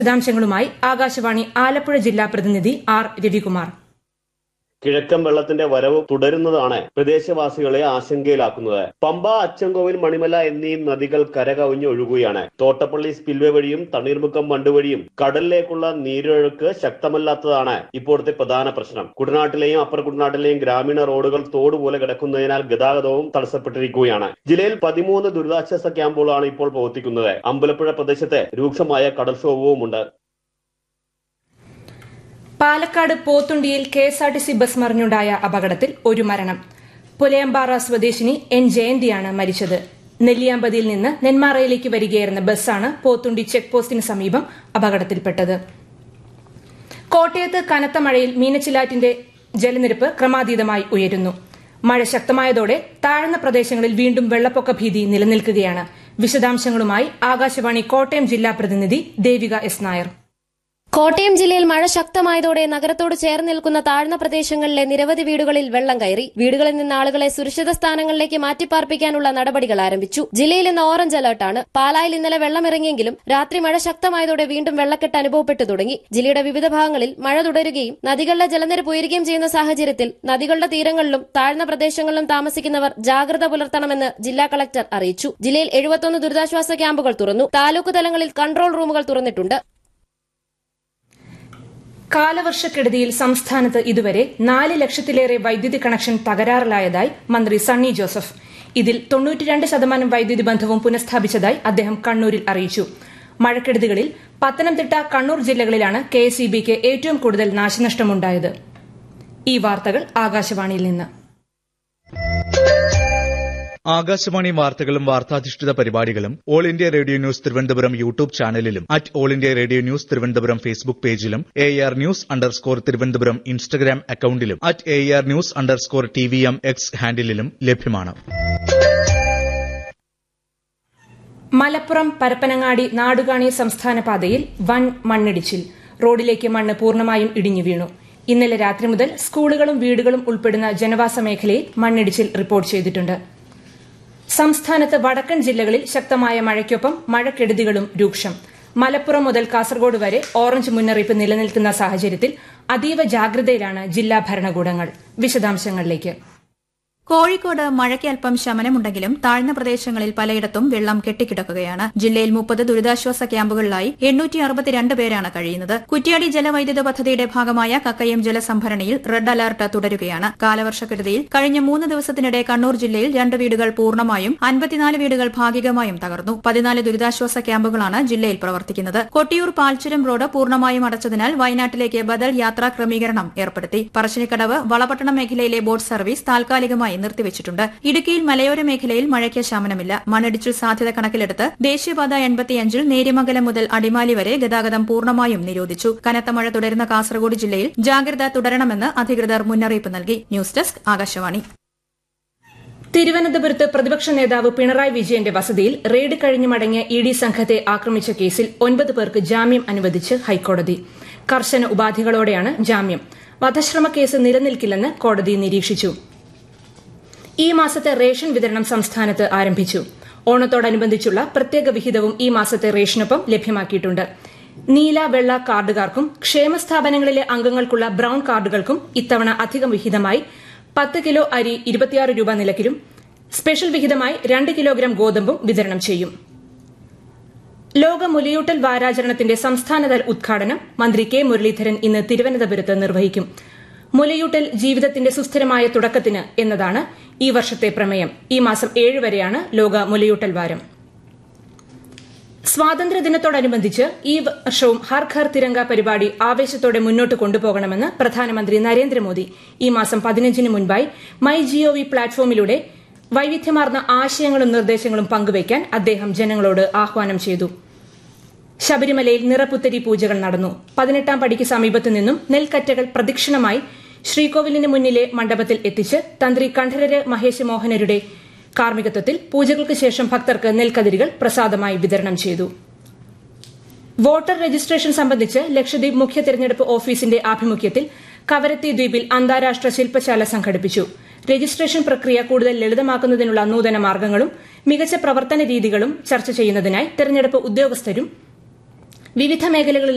വിശദാംശങ്ങളുമായി ആകാശവാണി ആലപ്പുഴ ജില്ലാ പ്രതിനിധി ആർ രവികുമാർ കിഴക്കൻ വെള്ളത്തിന്റെ വരവ് തുടരുന്നതാണ് പ്രദേശവാസികളെ ആശങ്കയിലാക്കുന്നത് പമ്പ അച്ചൻകോവിൽ മണിമല എന്നീ നദികൾ കരകവിഞ്ഞ് ഒഴുകുകയാണ് തോട്ടപ്പള്ളി സ്പിൽവേ വഴിയും തണ്ണീർമുക്കം ബണ്ട് വഴിയും കടലിലേക്കുള്ള നീരൊഴുക്ക് ശക്തമല്ലാത്തതാണ് ഇപ്പോഴത്തെ പ്രധാന പ്രശ്നം കുട്ടനാട്ടിലെയും അപ്പർ കുട്ടനാട്ടിലെയും ഗ്രാമീണ റോഡുകൾ തോട് പോലെ കിടക്കുന്നതിനാൽ ഗതാഗതവും തടസ്സപ്പെട്ടിരിക്കുകയാണ് ജില്ലയിൽ പതിമൂന്ന് ദുരിതാശ്വാസ ക്യാമ്പുകളാണ് ഇപ്പോൾ പ്രവർത്തിക്കുന്നത് അമ്പലപ്പുഴ പ്രദേശത്ത് രൂക്ഷമായ കടൽക്ഷോഭവുമുണ്ട് പാലക്കാട് പോത്തുണ്ടിയിൽ K S R T C bus മറിഞ്ഞുണ്ടായ അപകടത്തിൽ ഒരു മരണം പുലയമ്പാറ സ്വദേശിനി എൻ ജയന്തിയാണ് മരിച്ചത് നെല്ലിയാമ്പതിയിൽ നിന്ന് നെന്മാറയിലേക്ക് വരികയായിരുന്ന ബസ്സാണ് പോത്തുണ്ടി ചെക്ക് പോസ്റ്റിന് സമീപം അപകടത്തിൽപ്പെട്ടത് കോട്ടയത്ത് കനത്ത മഴയിൽ മീനച്ചിലാറ്റിന്റെ ജലനിരപ്പ് ക്രമാതീതമായി ഉയരുന്നു മഴ ശക്തമായതോടെ താഴ്ന്ന പ്രദേശങ്ങളിൽ വീണ്ടും വെള്ളപ്പൊക്ക ഭീതി നിലനിൽക്കുകയാണ് വിശദാംശങ്ങളുമായി ആകാശവാണി കോട്ടയം ജില്ലാ പ്രതിനിധി ദേവിക എസ് നായർ കോട്ടയം ജില്ലയിൽ മഴ ശക്തമായതോടെ നഗരത്തോട് ചേർന്ന് നിൽക്കുന്ന താഴ്ന്ന പ്രദേശങ്ങളിലെ നിരവധി വീടുകളിൽ വെള്ളം കയറി വീടുകളിൽ നിന്ന് ആളുകളെ സുരക്ഷിത സ്ഥാനങ്ങളിലേക്ക് മാറ്റിപ്പാർപ്പിക്കാനുള്ള നടപടികൾ ആരംഭിച്ചു ജില്ലയിൽ ഇന്ന് ഓറഞ്ച് അലർട്ടാണ് പാലായിൽ ഇന്നലെ വെള്ളമിറങ്ങിയെങ്കിലും രാത്രി മഴ ശക്തമായതോടെ വീണ്ടും വെള്ളക്കെട്ട് അനുഭവപ്പെട്ടു തുടങ്ങി ജില്ലയുടെ വിവിധ ഭാഗങ്ങളിൽ മഴ തുടരുകയും നദികളിലെ ജലനിരപ്പ് ഉയരുകയും ചെയ്യുന്ന സാഹചര്യത്തിൽ നദികളുടെ തീരങ്ങളിലും താഴ്ന്ന പ്രദേശങ്ങളിലും താമസിക്കുന്നവർ ജാഗ്രത പുലർത്തണമെന്ന് ജില്ലാ കളക്ടർ അറിയിച്ചു ജില്ലയിൽ എഴുപത്തൊന്ന് ദുരിതാശ്വാസ ക്യാമ്പുകൾ തുറന്നു താലൂക്ക് തലങ്ങളിൽ കൺട്രോൾ റൂമുകൾ തുറന്നിട്ടുണ്ട് കാലവർഷക്കെടുതിയിൽ സംസ്ഥാനത്ത് ഇതുവരെ നാല് ലക്ഷത്തിലേറെ വൈദ്യുതി കണക്ഷൻ തകരാറിലായതായി മന്ത്രി സണ്ണി ജോസഫ് ഇതിൽ തൊണ്ണൂറ്റിരണ്ട് ശതമാനം വൈദ്യുതി ബന്ധവും പുനഃസ്ഥാപിച്ചതായി അദ്ദേഹം കണ്ണൂരിൽ അറിയിച്ചു മഴക്കെടുതികളിൽ പത്തനംതിട്ട കണ്ണൂർ ജില്ലകളിലാണ് കെ എസ് ഏറ്റവും കൂടുതൽ നാശനഷ്ടമുണ്ടായത് ഈ വാർത്തകൾ ആകാശവാണിയിൽ നിന്ന് ആകാശവാണി വാർത്തകളും വാർത്താധിഷ്ഠിത പരിപാടികളും all India radio news Thiruvananthapuram YouTube ചാനലിലും at all India radio news Thiruvananthapuram Facebook പേജിലും A R news underscore Thiruvananthapuram Instagram അക്കൌണ്ടിലും at A R news underscore T V M X ഹാൻഡിലും ലഭ്യമാണ് മലപ്പുറം പരപ്പനങ്ങാടി നാടുകാണി സംസ്ഥാന പാതയിൽ വൻ മണ്ണിടിച്ചിൽ റോഡിലേക്ക് മണ്ണ് പൂർണ്ണമായും ഇടിഞ്ഞു വീണു ഇന്നലെ രാത്രി മുതൽ സ്കൂളുകളും വീടുകളും ഉൾപ്പെടുന്ന ജനവാസ മേഖലയിൽ മണ്ണിടിച്ചിൽ റിപ്പോർട്ട് ചെയ്തിട്ടുണ്ട് സംസ്ഥാനത്ത് വടക്കൻ ജില്ലകളിൽ ശക്തമായ മഴയ്ക്കൊപ്പം മഴക്കെടുതികളും രൂക്ഷം മലപ്പുറം മുതൽ കാസർഗോഡ് വരെ ഓറഞ്ച് മുന്നറിയിപ്പ് നിലനിൽക്കുന്ന സാഹചര്യത്തിൽ അതീവ ജാഗ്രതയിലാണ് ജില്ലാ ഭരണകൂടങ്ങൾ വിശദാംശങ്ങളിലേക്ക് കോഴിക്കോട് മഴയ്ക്ക് അല്പം ശമനമുണ്ടെങ്കിലും താഴ്ന്ന പ്രദേശങ്ങളിൽ പലയിടത്തും വെള്ളം കെട്ടിക്കിടക്കുകയാണ് ജില്ലയിൽ മുപ്പത് ദുരിതാശ്വാസ ക്യാമ്പുകളിലായി എണ്ണൂറ്റി അറുപത്തിരണ്ട് പേരാണ് കഴിയുന്നത് കുറ്റ്യാടി ജലവൈദ്യുത പദ്ധതിയുടെ ഭാഗമായ കക്കയം ജലസംഭരണിയിൽ റെഡ് അലർട്ട് തുടരുകയാണ് കാലവർഷക്കെടുതിയിൽ കഴിഞ്ഞ മൂന്ന് ദിവസത്തിനിടെ കണ്ണൂർ ജില്ലയിൽ രണ്ട് വീടുകൾ പൂർണ്ണമായും അൻപത്തിനാല് വീടുകൾ ഭാഗികമായും തകർന്നു പതിനാല് ദുരിതാശ്വാസ ക്യാമ്പുകളാണ് ജില്ലയിൽ പ്രവർത്തിക്കുന്നത് കൊട്ടിയൂർ പാൽച്ചുരം റോഡ് പൂർണ്ണമായും അടച്ചതിനാൽ വയനാട്ടിലേക്ക് ബദൽ യാത്രാ ക്രമീകരണം ഏർപ്പെടുത്തി പറശ്ശിനിക്കടവ് വളപട്ടണം മേഖലയിലെ ബോട്ട് സർവീസ് താൽക്കാലികമായി നിർത്തിവച്ചിട്ടുണ്ട് ഇടുക്കിയിൽ മലയോര മേഖലയിൽ മഴയ്ക്ക് ശമനമില്ല മണ്ണിടിച്ചിൽ സാധ്യത കണക്കിലെടുത്ത് ദേശീയപാത എൺപത്തിയഞ്ചിൽ നേര്യമംഗലം മുതൽ അടിമാലി വരെ ഗതാഗതം പൂർണ്ണമായും നിരോധിച്ചു കനത്ത മഴ തുടരുന്ന കാസർഗോഡ് ജില്ലയിൽ ജാഗ്രത തുടരണമെന്ന് അധികൃതർ മുന്നറിയിപ്പ് നൽകി ന്യൂസ് ഡെസ്ക് ആകാശവാണി തിരുവനന്തപുരത്ത് പ്രതിപക്ഷ നേതാവ് പിണറായി വിജയന്റെ വസതിയിൽ റെയ്ഡ് കഴിഞ്ഞ് മടങ്ങിയ ഇ ഡി സംഘത്തെ ആക്രമിച്ച കേസിൽ ഒൻപത് പേർക്ക് ജാമ്യം അനുവദിച്ച് ഹൈക്കോടതി കർശന ഉപാധികളോടെയാണ് ജാമ്യം വധശ്രമ കേസ് നിലനിൽക്കില്ലെന്ന് കോടതി നിരീക്ഷിച്ചു ഈ മാസത്തെ റേഷൻ വിതരണം സംസ്ഥാനത്ത് ആരംഭിച്ചു ഓണത്തോടനുബന്ധിച്ചുള്ള പ്രത്യേക വിഹിതവും ഈ മാസത്തെ റേഷനൊപ്പം ലഭ്യമാക്കിയിട്ടുണ്ട് നീല വെള്ള കാർഡുകാർക്കും ക്ഷേമസ്ഥാപനങ്ങളിലെ അംഗങ്ങൾക്കുള്ള ബ്രൌൺ കാർഡുകൾക്കും ഇത്തവണ അധികം വിഹിതമായി പത്ത് കിലോ അരി ഇരുപത്തിയാറ് രൂപ നിലക്കിലും സ്പെഷ്യൽ വിഹിതമായി രണ്ട് കിലോഗ്രാം ഗോതമ്പും വിതരണം ചെയ്യും ലോക മുലയൂട്ടൽ വാരാചരണത്തിന്റെ സംസ്ഥാനതല ഉദ്ഘാടനം മന്ത്രി കെ മുരളീധരൻ ഇന്ന് തിരുവനന്തപുരത്ത് നിർവഹിക്കും മുലയൂട്ടൽ ജീവിതത്തിന്റെ സുസ്ഥിരമായ തുടക്കത്തിന് എന്നതാണ് ഈ വർഷത്തെ പ്രമേയം ഈ മാസം ഏഴ് വരെയാണ് ലോക മുലയൂട്ടൽ വാരം സ്വാതന്ത്ര്യദിനത്തോടനുബന്ധിച്ച് ഈ വർഷവും ഹർ ഘർ തിരങ്ക പരിപാടി ആവേശത്തോടെ മുന്നോട്ട് കൊണ്ടുപോകണമെന്ന് പ്രധാനമന്ത്രി നരേന്ദ്രമോദി ഈ മാസം പതിനഞ്ചിന് മുൻപായി മൈ ജിഒവി പ്ലാറ്റ്ഫോമിലൂടെ വൈവിധ്യമാർന്ന ആശയങ്ങളും നിർദ്ദേശങ്ങളും പങ്കുവയ്ക്കാൻ അദ്ദേഹം ജനങ്ങളോട് ആഹ്വാനം ചെയ്തു ശബരിമലയിൽ നിറപുത്തരി പൂജകൾ നടന്നു പതിനെട്ടാം പടിക്ക് സമീപത്തു നിന്നും നെൽക്കറ്റകൾ പ്രദക്ഷിണമായി ശ്രീകോവിലിന് മുന്നിലെ മണ്ഡപത്തിൽ എത്തിച്ച് തന്ത്രി കണ്ഠരര് മഹേഷ് മോഹനരുടെ കാർമ്മികത്വത്തിൽ പൂജകൾക്ക് ശേഷം ഭക്തർക്ക് നെൽക്കതിരുകൾ പ്രസാദമായി വിതരണം ചെയ്തു വോട്ടർ രജിസ്ട്രേഷൻ സംബന്ധിച്ച് ലക്ഷദ്വീപ് മുഖ്യ തെരഞ്ഞെടുപ്പ് ഓഫീസിന്റെ ആഭിമുഖ്യത്തിൽ കവരത്തി ദ്വീപിൽ അന്താരാഷ്ട്ര ശില്പശാല സംഘടിപ്പിച്ചു രജിസ്ട്രേഷൻ പ്രക്രിയ കൂടുതൽ ലളിതമാക്കുന്നതിനുള്ള നൂതന മാർഗ്ഗങ്ങളും മികച്ച പ്രവർത്തന രീതികളും ചർച്ച ചെയ്യുന്നതിനായി തെരഞ്ഞെടുപ്പ് ഉദ്യോഗസ്ഥരും വിവിധ മേഖലകളിൽ